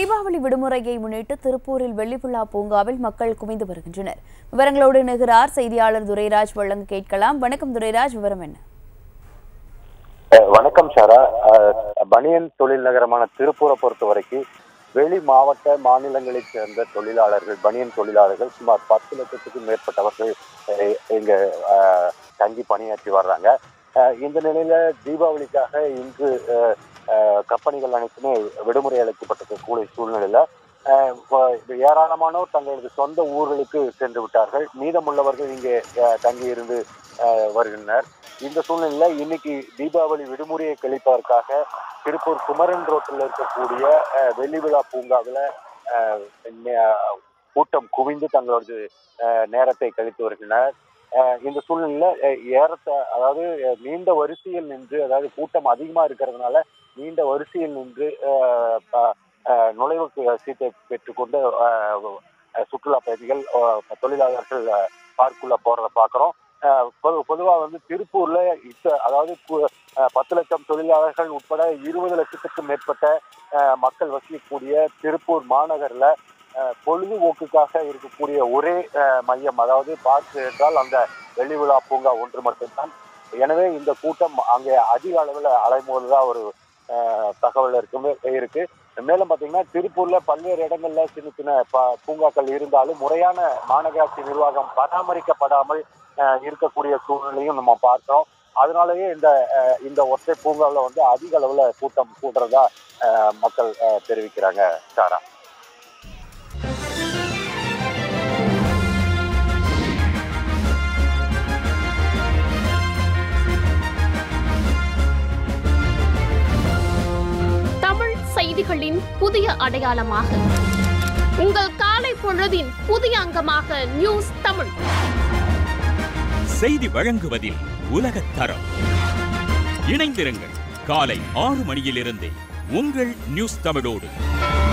தீபாவளி விடுமுறையை முன்னிட்டு திருப்பூரில் வெள்ளிவிழா பூங்காவில் மக்கள் குவிந்து வருகின்றனர் விவரங்களோடு நிகரார் செய்தியாளர் துரைராஜ் வழங்க கேட்கலாம் வணக்கம் துரைராஜ் விவரம் என்ன அஹ் வணக்கம் சாரா அஹ் பனியன் தொழில் நகரமான திருப்பூரை பொறுத்த வரைக்கும் வெளி மாவட்ட மாநிலங்களைச் சேர்ந்த தொழிலாளர்கள் பனியன் தொழிலாளர்கள் சுமார் பத்து லட்சத்துக்கும் மேற்பட்டவர்கள் அஹ் இங்க அஹ், தங்கி பணியாற்றி வர்றாங்க அஹ் இந்த நிலையில தீபாவளிக்காக இன்று அஹ், அஹ், கம்பெனிகள் அனைத்துமே விடுமுறை அளிக்கப்பட்டிருக்கக்கூடிய சூழ்நிலையில அஹ், இப்ப ஏராளமானோர் தங்களது சொந்த ஊர்களுக்கு சென்று விட்டார்கள் மீதமுள்ளவர்கள் இங்கே அஹ், தங்கி இருந்து அஹ், வருகின்றனர் இந்த சூழ்நிலையில இன்னைக்கு தீபாவளி விடுமுறையை கழிப்பதற்காக திருப்பூர் குமரன் ரோட்டில் இருக்கக்கூடிய அஹ், வெள்ளி விழா பூங்காவில் கூட்டம் குவிந்து தங்களது அஹ், நேரத்தை கழித்து வருகின்றனர் அஹ், இந்த சூழ்நிலையில அஹ், ஏறத்த அதாவது அஹ், நீண்ட வரிசையில் நின்று அதாவது கூட்டம் அதிகமா இருக்கிறதுனால நீண்ட வரிசையில் நின்று அஹ், ப- அஹ், நுழைவு சீட்டை பெற்றுக்கொண்டு அஹ், அஹ், சுற்றுலா பயணிகள் அஹ், தொழிலாளர்கள் அஹ், பார்க்குள்ள போறத பாக்குறோம் பொது பொதுவாக வந்து திருப்பூர்ல இப்ப அதாவது கு- அஹ் பத்து லட்சம் தொழிலாளர்கள் உட்பட இருபது லட்சத்துக்கும் மேற்பட்ட அஹ், மக்கள் வசிக்கக்கூடிய திருப்பூர் மாநகர்ல அஹ், பொழுதுபோக்குக்காக இருக்கக்கூடிய ஒரே அஹ், மையம் அதாவது பார்க் என்றால் அந்த வெள்ளி விழா பூங்கா ஒன்று மட்டும்தான் எனவே இந்த கூட்டம் அங்கே அதிக அளவில் அலைமோதுதா ஒரு அஹ், தகவல் இருக்குமே இருக்கு மேலும் பார்த்தீங்கன்னா திருப்பூர்ல பல்வேறு இடங்கள்ல சின்ன சின்ன ப- பூங்காக்கள் இருந்தாலும் முறையான மாநகராட்சி நிர்வாகம் பராமரிக்கப்படாமல் அஹ், இருக்கக்கூடிய சூழ்நிலையும் நம்ம பார்த்தோம் அதனாலேயே இந்த அஹ், இந்த ஒற்றை பூங்காவில் வந்து அதிக அளவுல கூட்டம் கூடுறதா அஹ், மக்கள் அஹ், தெரிவிக்கிறாங்க சாரா தமிழ் செய்திகளின் புதிய அடையாளமாக உங்கள் காலை பொழுதின் புதிய அங்கமாக நியூஸ் தமிழ் செய்தி வழங்குவதில் உலகத் தரம் இணைந்திருங்கள் காலை ஆறு மணியிலிருந்தே உங்கள் நியூஸ் தமிழோடு